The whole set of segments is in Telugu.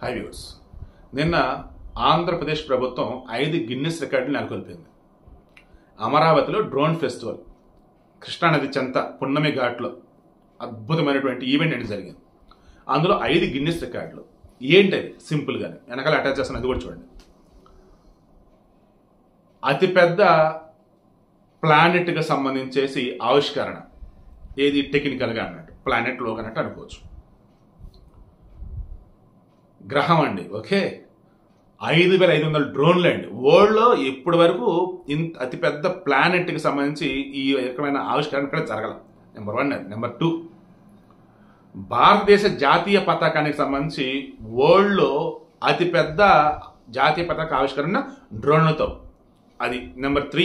హై వ్యూర్స్ నిన్న ఆంధ్రప్రదేశ్ ప్రభుత్వం ఐదు గిన్నెస్ రికార్డులు నెలకొల్పింది అమరావతిలో డ్రోన్ ఫెస్టివల్ కృష్ణానది చెంత పున్నమి ఘాట్లో అద్భుతమైనటువంటి ఈవెంట్ అనేది జరిగింది అందులో ఐదు గిన్నెస్ రికార్డులు ఏంటది సింపుల్గానే వెనకాల అటాచ్ చేస్తాను అది కూడా చూడండి అతిపెద్ద ప్లానెట్కి సంబంధించేసి ఆవిష్కరణ ఏది టెక్నికల్గా అన్నట్టు ప్లానెట్ లోగ్ అన్నట్టు అనుకోవచ్చు గ్రహం అండి ఓకే ఐదు వేల ఐదు వందల డ్రోన్లు అండి వరల్డ్లో ఇప్పటి వరకు ఇంత అతిపెద్ద ప్లానెట్కి సంబంధించి ఈ రకమైన ఆవిష్కరణ ఇక్కడ జరగల నెంబర్ వన్ అది నెంబర్ టూ భారతదేశ జాతీయ పతాకానికి సంబంధించి వరల్డ్లో అతిపెద్ద జాతీయ పతాక ఆవిష్కరణ డ్రోన్లతో అది నెంబర్ త్రీ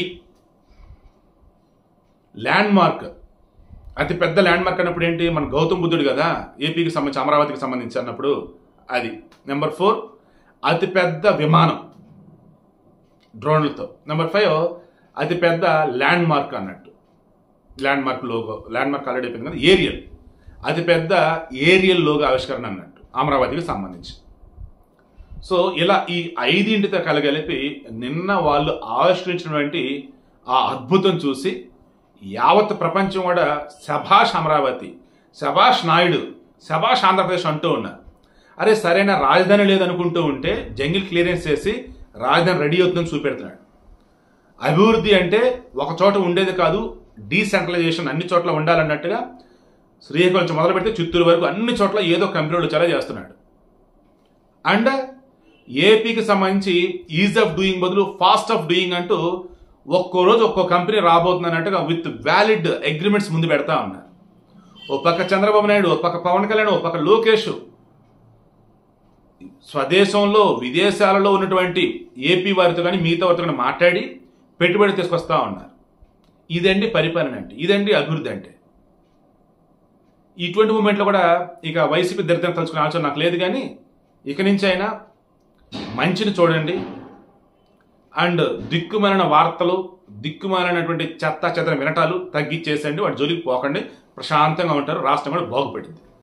ల్యాండ్ మార్క్ అతి పెద్ద ల్యాండ్ మార్క్ అన్నప్పుడు ఏంటి మన గౌతమ్ బుద్ధుడు కదా ఏపీకి సంబంధించి అమరావతికి సంబంధించి అన్నప్పుడు అది నెంబర్ ఫోర్ అతి పెద్ద విమానం డ్రోన్లతో నెంబర్ ఫైవ్ అతి పెద్ద ల్యాండ్ మార్క్ అన్నట్టు landmark logo landmark already అయిపోయింది కదా ఏరియల్ అతి పెద్ద ఏరియల్ లోగో ఆవిష్కరణ అన్నట్టు అమరావతికి సంబంధించి సో ఇలా ఈ ఐదింటితో కలగలిపి నిన్న వాళ్ళు ఆవిష్కరించినటువంటి ఆ అద్భుతం చూసి యావత్ ప్రపంచం కూడా శభాష్ అమరావతి శభాష్ నాయుడు శభాష్ ఆంధ్రప్రదేశ్ అంటూ ఉన్నారు అరే సరైన రాజధాని లేదనుకుంటూ ఉంటే జంగిల్ క్లియరెన్స్ చేసి రాజధాని రెడీ అవుతుందని చూపెడుతున్నాడు అభివృద్ధి అంటే ఒక చోట ఉండేది కాదు డీసెంట్రలైజేషన్ అన్ని చోట్ల ఉండాలన్నట్టుగా శ్రీకాకుళం నుంచి మొదలు పెడితే చిత్తూరు వరకు అన్ని చోట్ల ఏదో కంపెనీలు చాలా చేస్తున్నాడు అండ్ ఏపీకి సంబంధించి ఈజ్ ఆఫ్ డూయింగ్ బదులు ఫాస్ట్ ఆఫ్ డూయింగ్ అంటూ ఒక్కో రోజు ఒక్కో కంపెనీ రాబోతుంది అన్నట్టుగా విత్ వ్యాలిడ్ అగ్రిమెంట్స్ ముందు పెడతా ఉన్నారు ఓ పక్క చంద్రబాబు నాయుడు ఓ పక్క పవన్ కళ్యాణ్ ఓ పక్క లోకేష్ స్వదేశంలో విదేశాలలో ఉన్నటువంటి ఏపీ వారితో కానీ మిగతా వారితో కానీ మాట్లాడి పెట్టుబడి తీసుకొస్తా ఉన్నారు ఇదండి పరిపాలన అంటే ఇదండి అభివృద్ధి అంటే ఇటువంటి మూమెంట్లో కూడా ఇక వైసీపీ దరిద్రం తలుచుకునే ఆలోచన నాకు లేదు కానీ ఇక నుంచి అయినా మంచిని చూడండి అండ్ దిక్కుమాలిన వార్తలు దిక్కుమాలినటువంటి చెత్త చెత్త వినటాలు తగ్గించేసండి వాటి జోలికి పోకండి ప్రశాంతంగా ఉంటారు రాష్ట్రం కూడా బాగుపడింది